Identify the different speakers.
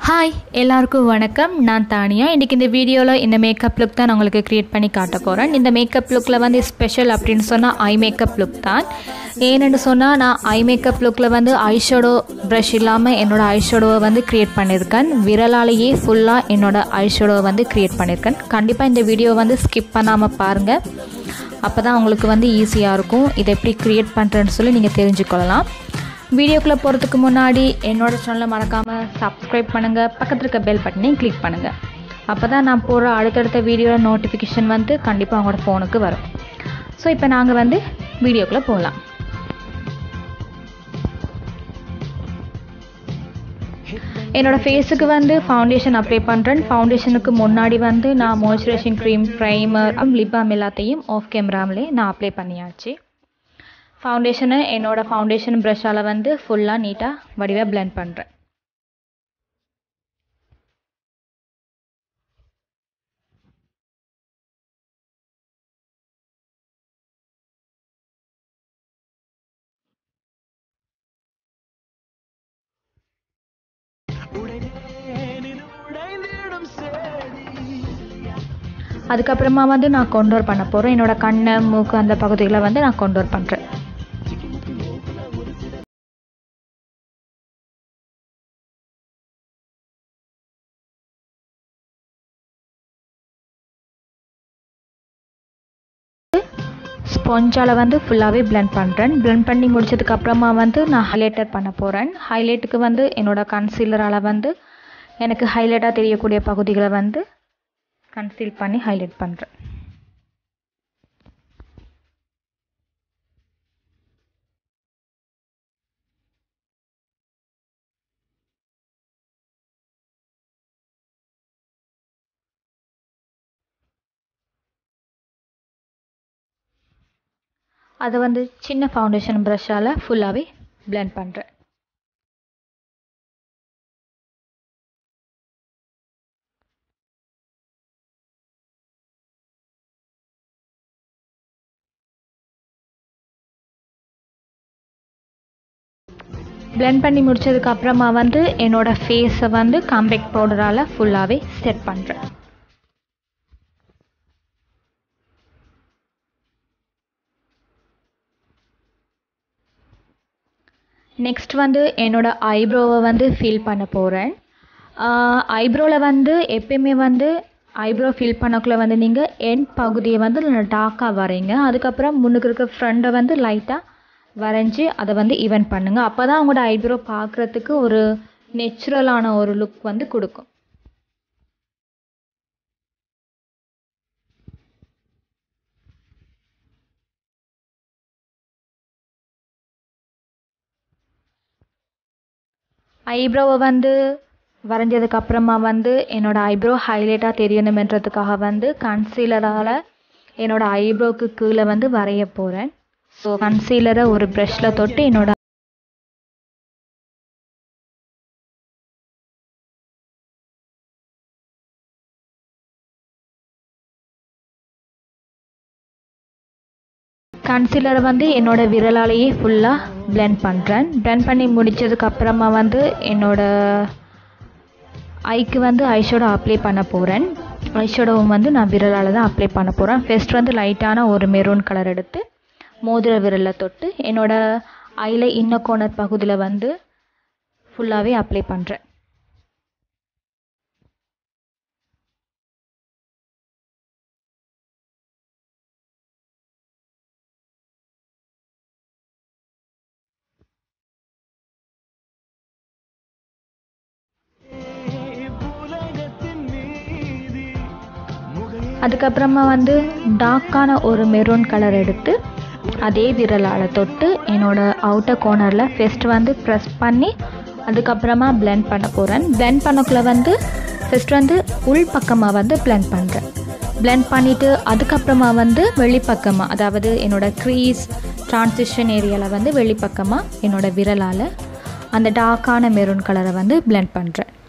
Speaker 1: hi எல்லாருக்கும் வணக்கம் நான் தானியா இன்றைக்கி இந்த வீடியோவில் இந்த மேக்கப் லுக் தான் நான் உங்களுக்கு க்ரியேட் பண்ணி காட்ட போகிறேன் இந்த மேக்கப் லுக்கில் வந்து ஸ்பெஷல் அப்படின்னு சொன்னால் ஐ மேக்கப் லுக் தான் ஏன்னு சொன்னால் நான் ஐ மேக்கப் லுக்கில் வந்து ஐஷேடோ ப்ரஷ் இல்லாமல் என்னோட ஐஷேடோவை வந்து க்ரியேட் பண்ணியிருக்கேன் விரலாலேயே ஃபுல்லாக என்னோட ஐஷேடோவை வந்து க்ரியேட் பண்ணியிருக்கேன் கண்டிப்பாக இந்த வீடியோ வந்து ஸ்கிப் பண்ணாமல் பாருங்கள் அப்போ தான் உங்களுக்கு வந்து ஈஸியாக இருக்கும் இதை எப்படி க்ரியேட் பண்ணுறேன்னு சொல்லி நீங்கள் தெரிஞ்சுக்கொள்ளலாம் வீடியோக்குள்ளே போகிறதுக்கு முன்னாடி என்னோட சேனலை மறக்காமல் சப்ஸ்கிரைப் பண்ணுங்கள் பக்கத்தில் இருக்க பெல் பட்டனையும் கிளிக் பண்ணுங்கள் அப்போ தான் நான் போடுற அடுத்தடுத்த வீடியோ நோட்டிஃபிகேஷன் வந்து கண்டிப்பாக உங்களோட ஃபோனுக்கு வரும் ஸோ இப்போ நாங்கள் வந்து வீடியோக்குள்ளே போகலாம் என்னோட ஃபேஸுக்கு வந்து ஃபவுண்டேஷன் அப்ளை பண்ணுறேன் ஃபவுண்டேஷனுக்கு முன்னாடி வந்து நான் moisturising cream primer lip balm எல்லாத்தையும் ஆஃப் கேமராமலே நான் அப்ளை பண்ணியாச்சு ஃபவுண்டேஷனை என்னோடய ஃபவுண்டேஷன் ப்ரஷ்ஷால் வந்து ஃபுல்லாக நீட்டாக வடிவாக பிளெண்ட் பண்ணுறேன் அதுக்கப்புறமா வந்து நான் கொண்டோர் பண்ண போகிறேன் என்னோட கண்ணை மூக்கு அந்த பகுதிகளை வந்து நான் கொண்டோர் பண்ணுறேன் ஸ்பாஞ்சால் வந்து ஃபுல்லாகவே பிளெண்ட் பண்ணுறேன் பிளெண்ட் பண்ணி முடிச்சதுக்கு அப்புறமா வந்து நான் ஹைலைட்டர் பண்ண போகிறேன் ஹைலைட்டுக்கு வந்து என்னோடய கன்சீலரால் வந்து எனக்கு ஹைலைட்டாக தெரியக்கூடிய பகுதிகளை வந்து கன்சீல் பண்ணி ஹைலைட் பண்ணுறேன் அதை வந்து சின்ன ஃபவுண்டேஷன் ப்ரஷ்ஷால் ஃபுல்லாகவே பிளெண்ட் பண்ணுறேன் பிளெண்ட் பண்ணி முடிச்சதுக்கு அப்புறமா வந்து என்னோடய ஃபேஸை வந்து காம்பேக்ட் பவுடரால் ஃபுல்லாகவே செட் பண்ணுறேன் நெக்ஸ்ட் வந்து என்னோடய ஐப்ரோவை வந்து ஃபில் பண்ண போகிறேன் ஐப்ரோவில் வந்து எப்பயுமே வந்து ஐப்ரோ ஃபில் பண்ணக்குள்ளே வந்து நீங்கள் என் பகுதியை வந்து டார்க்காக வரைங்க அதுக்கப்புறம் முன்னுக்கு இருக்க ஃப்ரண்டை வந்து லைட்டாக வரைஞ்சி அதை வந்து ஈவென்ட் பண்ணுங்கள் அப்போ தான் உங்களோட ஐப்ரோ பார்க்குறதுக்கு ஒரு நெச்சுரலான ஒரு லுக் வந்து கொடுக்கும் ஐப்ரோவை வந்து வரைஞ்சதுக்கு அப்புறமா வந்து என்னோடய ஐப்ரோ ஹைலைட்டாக தெரியணுமென்றதுக்காக வந்து கன்சீலரால் என்னோடய ஐப்ரோவுக்கு கீழே வந்து வரைய போகிறேன் ஸோ கன்சீலரை ஒரு ப்ரஷில் தொட்டு என்னோட கன்சீலரை வந்து என்னோட விரலாலேயே ஃபுல்லாக பிளெண்ட் பண்ணுறேன் பிளெண்ட் பண்ணி முடித்ததுக்கு அப்புறமா வந்து என்னோட ஐக்கு வந்து ஐஷோடோ அப்ளை பண்ண போகிறேன் ஐஷோடோவும் வந்து நான் விரலால் தான் அப்ளை பண்ண போகிறேன் ஃபஸ்ட் வந்து லைட்டான ஒரு மெரூன் கலர் எடுத்து மோதிர விரலில் தொட்டு என்னோடய ஐயில் இன்ன கோனர் பகுதியில் வந்து ஃபுல்லாகவே அப்ளை பண்ணுறேன் அதுக்கப்புறமா வந்து டார்க்கான ஒரு மெரூன் கலர் எடுத்து அதே விரலால் தொட்டு என்னோடய அவுட்டர் கோர்னரில் ஃபஸ்ட் வந்து ப்ரெஸ் பண்ணி அதுக்கப்புறமா பிளெண்ட் பண்ண போகிறேன் பிளெண்ட் பண்ணக்குள்ளே வந்து ஃபஸ்ட் வந்து உள் பக்கமாக வந்து பிளெண்ட் பண்ணுறேன் பிளெண்ட் பண்ணிவிட்டு அதுக்கப்புறமா வந்து வெளிப்பக்கமாக அதாவது என்னோடய க்ரீஸ் ட்ரான்சிஷன் ஏரியாவில் வந்து வெளிப்பக்கமாக என்னோடய விரலால் அந்த டார்க்கான மெரூன் கலரை வந்து பிளெண்ட் பண்ணுறேன்